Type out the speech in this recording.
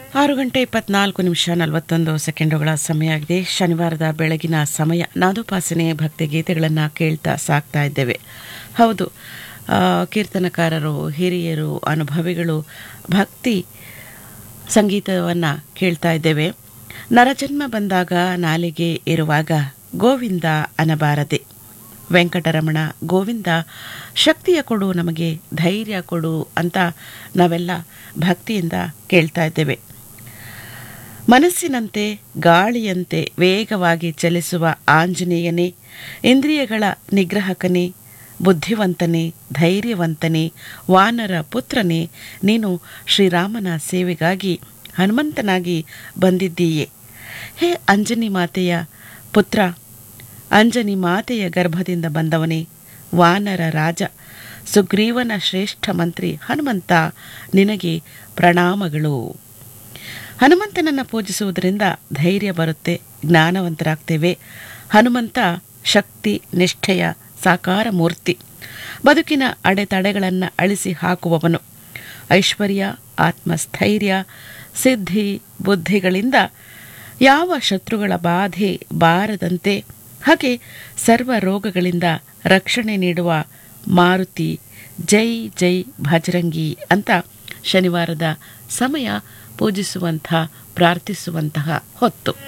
ಆರು ಗಂಟೆ ಇಪ್ಪತ್ನಾಲ್ಕು ನಿಮಿಷ ನಲವತ್ತೊಂದು ಸೆಕೆಂಡುಗಳ ಸಮಯ ಆಗಿದೆ ಶನಿವಾರದ ಬೆಳಗಿನ ಸಮಯ ನಾದೋಪಾಸನೆ ಭಕ್ತಿ ಗೀತೆಗಳನ್ನು ಕೇಳ್ತಾ ಸಾಕ್ತಾ ಇದ್ದೇವೆ ಹೌದು ಆ, ಕೀರ್ತನಕಾರರು ಹಿರಿಯರು ಅನುಭವಿಗಳು ಭಕ್ತಿ ಸಂಗೀತವನ್ನು ಕೇಳ್ತಾ ಇದ್ದೇವೆ ನರಜನ್ಮ ಬಂದಾಗ ನಾಲಿಗೆ ಇರುವಾಗ ಗೋವಿಂದ ಅನಬಾರದೆ ವೆಂಕಟರಮಣ ಗೋವಿಂದ ಶಕ್ತಿಯ ಕೊಡು ನಮಗೆ ಧೈರ್ಯ ಕೊಡು ಅಂತ ನಾವೆಲ್ಲ ಭಕ್ತಿಯಿಂದ ಕೇಳ್ತಾ ಇದ್ದೇವೆ ಮನಸ್ಸಿನಂತೆ ಗಾಳಿಯಂತೆ ವೇಗವಾಗಿ ಚಲಿಸುವ ಆಂಜನೇಯನೇ ಇಂದ್ರಿಯಗಳ ನಿಗ್ರಹಕನೇ ಬುದ್ಧಿವಂತನೇ ಧೈರ್ಯವಂತನೇ ವಾನರ ಪುತ್ರನೇ ನೀನು ಶ್ರೀರಾಮನ ಸೇವೆಗಾಗಿ ಹನುಮಂತನಾಗಿ ಬಂದಿದ್ದೀಯೆ ಹೇ ಅಂಜನಿ ಮಾತೆಯ ಪುತ್ರ ಅಂಜನಿ ಮಾತೆಯ ಗರ್ಭದಿಂದ ಬಂದವನೇ ವಾನರ ರಾಜ ಸುಗ್ರೀವನ ಶ್ರೇಷ್ಠ ಮಂತ್ರಿ ಹನುಮಂತ ನಿನಗೆ ಪ್ರಣಾಮಗಳು ಹನುಮಂತನನ್ನು ಪೂಜಿಸುವುದರಿಂದ ಧೈರ್ಯ ಬರುತ್ತೆ ಜ್ಞಾನವಂತರಾಗ್ತೇವೆ ಹನುಮಂತ ಶಕ್ತಿ ನಿಷ್ಠೆಯ ಸಾಕಾರ ಮೂರ್ತಿ ಬದುಕಿನ ಅಡೆತಡೆಗಳನ್ನು ಅಳಿಸಿ ಹಾಕುವವನು ಐಶ್ವರ್ಯ ಆತ್ಮಸ್ಥೈರ್ಯ ಸಿದ್ಧಿ ಬುದ್ಧಿಗಳಿಂದ ಯಾವ ಶತ್ರುಗಳ ಬಾಧೆ ಬಾರದಂತೆ ಹಾಗೆ ಸರ್ವ ರೋಗಗಳಿಂದ ರಕ್ಷಣೆ ನೀಡುವ ಮಾರುತಿ ಜೈ ಜೈ ಭಜರಂಗಿ ಅಂತ ಶನಿವಾರದ ಸಮಯ ಪೂಜಿಸುವಂಥ ಪ್ರಾರ್ಥಿಸುವಂತಹ ಹೊತ್ತು